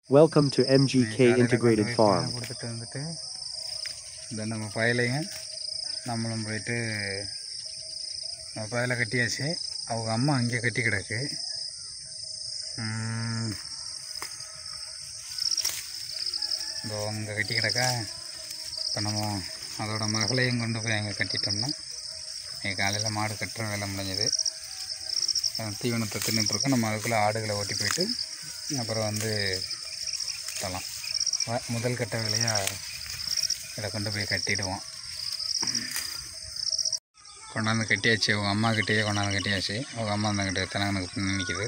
Welcome to MGK காலையில Integrated கொண்டு போய் Farm. பானை கொடுத்துட்டு வந்துட்டு இந்த நம்ம பயலையும் நம்மளும் போயிட்டு நம்ம பயலை கட்டியாச்சு அவங்க அம்மா அங்கே கட்டி கிடக்கு ம். இதோ அங்கே கட்டி கிடக்கா இப்போ நம்ம அதோட மகளையும் கொண்டு போய் அங்கே கட்டிட்டோம்னா இன்னைக்கு காலையில் மாடு கட்டுற வேலை முடிஞ்சது அஹ் தீவனத்தை தின்னுட்டுருக்கோம் நம்ம அதுக்குள்ளே ஆடுகளை ஓட்டி போயிட்டு அப்புறம் வந்து கட்டலாம் வ- முதல் கட்ட வேலையாக இதை கொண்டு போய் கட்டிடுவோம் கொண்டாந்து கட்டியாச்சு அவங்க அம்மா கிட்டேயே கொண்டாந்து கட்டியாச்சு அவங்க அம்மா அந்த கிட்ட தெனங்கனுக்கு பின்ன நிற்கிது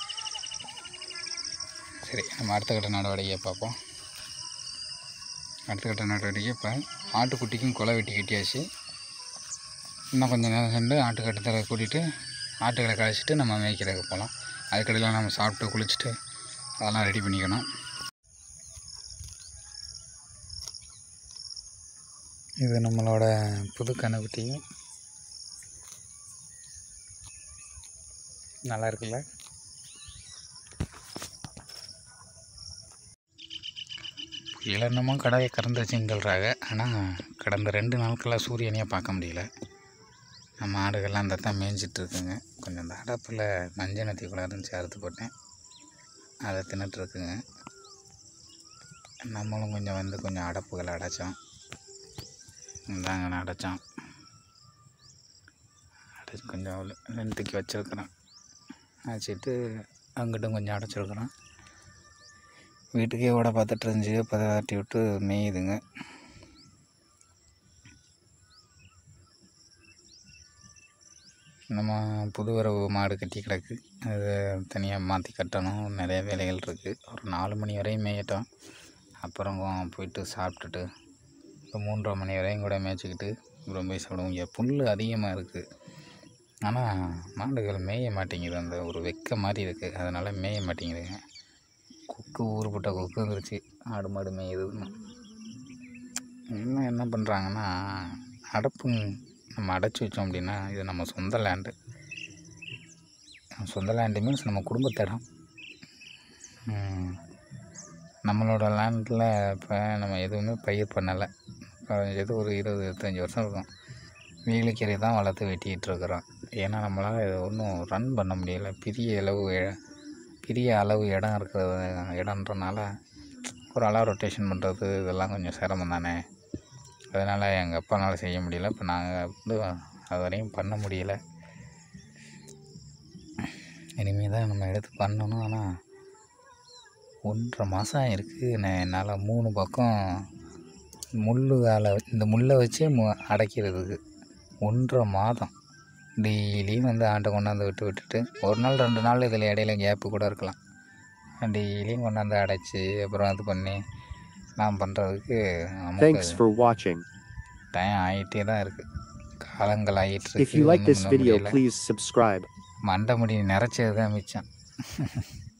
சரி நம்ம அடுத்த கட்ட நடவடிக்கையை பார்ப்போம் அடுத்த கட்ட நடவடிக்கை இப்போ ஆட்டுக்குட்டிக்கும் கொலை வெட்டி கட்டியாச்சு இன்னும் கொஞ்சம் நேரம் சென்று ஆட்டுக்கட்டத்தில் கூட்டிகிட்டு ஆட்டுகளை கழிச்சிட்டு நம்ம மேய்க்கிறதுக்கு போகலாம் அதுக்கடையில் நம்ம சாப்பிட்டு குளிச்சுட்டு அதெல்லாம் ரெடி பண்ணிக்கணும் இது நம்மளோட புது கணுக்குட்டி நல்லா இருக்குல்ல இளநமும் கடையை கறந்துச்சுன்னு சொல்கிறாங்க ஆனால் கடந்த ரெண்டு நாட்களாக சூரியனையே பார்க்க முடியல நம்ம ஆடுகள்லாம் அந்த தான் மேய்ஞ்சிட்டு இருக்குங்க கொஞ்சம் அந்த அடப்பில் மஞ்சள் நத்தி கூட இருந்துச்சு அறுத்து போட்டேன் அதை தின்னுட்டுருக்குங்க நம்மளும் கொஞ்சம் வந்து கொஞ்சம் அடப்புகளை அடைச்சோம் இந்தாங்க அடைச்சோம் அடைச்சி கொஞ்சம் லென்த்துக்கு வச்சுருக்குறோம் அடைச்சிட்டு அங்கிட்டும் கொஞ்சம் அடைச்சிருக்குறோம் வீட்டுக்கே ஓட பார்த்துட்டு இருந்துச்சு பதவாட்டி விட்டு மேயுதுங்க நம்ம புது வரவு மாடு கட்டி கிடக்கு அது தனியாக மாற்றி கட்டணும் நிறைய வேலைகள் இருக்குது ஒரு நாலு மணி வரையும் மேயட்டும் அப்புறம் போயிட்டு சாப்பிட்டுட்டு இப்போ மூன்றரை மணி வரையும் கூட மேய்ச்சிக்கிட்டு அப்புறம் போய் சாப்பிடுவோம் இங்கே புல் அதிகமாக இருக்குது ஆனால் மாடுகள் மேய மாட்டேங்குது அந்த ஒரு வெக்க மாதிரி இருக்குது அதனால் மேய மாட்டேங்குதுங்க கொக்கு ஊறுபட்ட கொக்கு வந்துருச்சு ஆடு மாடு மேயுதுன்னு இன்னும் என்ன பண்ணுறாங்கன்னா அடப்பு நம்ம அடைச்சி வச்சோம் அப்படின்னா இது நம்ம சொந்த லேண்டு சொந்த லேண்டு மீன்ஸ் நம்ம குடும்பத்திடம் ம், நம்மளோட லேண்டில் இப்போ நம்ம எதுவுமே பயிர் பண்ணலை குறைஞ்சது ஒரு இருபது இருபத்தஞ்சி வருஷம் இருக்கும் வேலிக்கீரை தான் வளர்த்து வெட்டிக்கிட்டு இருக்கிறோம் ஏன்னா நம்மளால் இதை ஒன்றும் ரன் பண்ண முடியல பெரிய அளவு இ- பெரிய அளவு இடம் இருக்கிறது இடன்றனால ஒரு அளவு ரொட்டேஷன் பண்ணுறது இதெல்லாம் கொஞ்சம் சிரமம் தானே அதனால் எங்கள் அப்பானால செய்ய முடியல இப்போ நாங்கள் வந்து அது வரையும் பண்ண முடியல இனிமேல் தான் நம்ம எடுத்து பண்ணணும் ஆனால் ஒன்றரை மாதம் இருக்குது நான் என்னால் மூணு பக்கம் முள் வேலை இந்த முள்ளை வச்சே மு அடைக்கிறதுக்கு ஒன்றரை மாதம் டெய்லியும் வந்து ஆட்டை கொண்டாந்து விட்டு விட்டுட்டு ஒரு நாள் ரெண்டு நாள் இதில் இடையில கேப்பு கூட இருக்கலாம் டெய்லியும் கொண்டாந்து அடைச்சி அப்புறம் இது பண்ணி நான் பண்ணுறதுக்கு நமக்கு Thanks for watching. டைம் ஆகிட்டே தான் இருக்குது காலங்கள் ஆகிட்டு If இருக்கு you like ஒண்ணும் this பண்ண video, முடியல. please subscribe. மண்டை முடி நிறைச்சது தான் மிச்சம்